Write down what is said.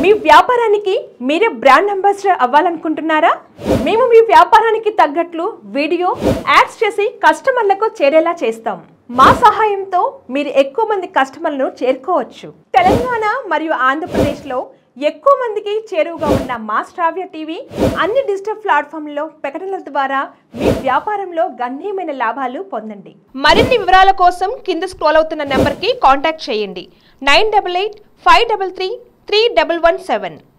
మీ వ్యాపారానికి మీరే brand ambassador అవ్వాలనుకుంటున్నారా మేము మీ వ్యాపారానికి తగ్గట్లు వీడియో యాడ్స్ చేసి కస్టమర్లకు చేరేలా చేస్తాం మా సహాయంతో మీరు ఎక్కువ మంది కస్టమర్లను చేరుకోవచ్చు తెలంగాణ మరియు ఆంధ్రప్రదేశ్లో ఎక్కువ మందికి చేరువగా ఉన్న మా శ్రావ్య టీవీ అన్ని డిజిటల్ ప్లాట్ఫామ్లో ప్రకటనల ద్వారా మీ వ్యాపారంలో గణనీయమైన లాభాలు పొందండి మరిన్ని వివరాల కోసం కింద స్క్రోల్ అవుతున్న నెంబర్కి కాంటాక్ట్ చేయండి nine double eight five double three three double one seven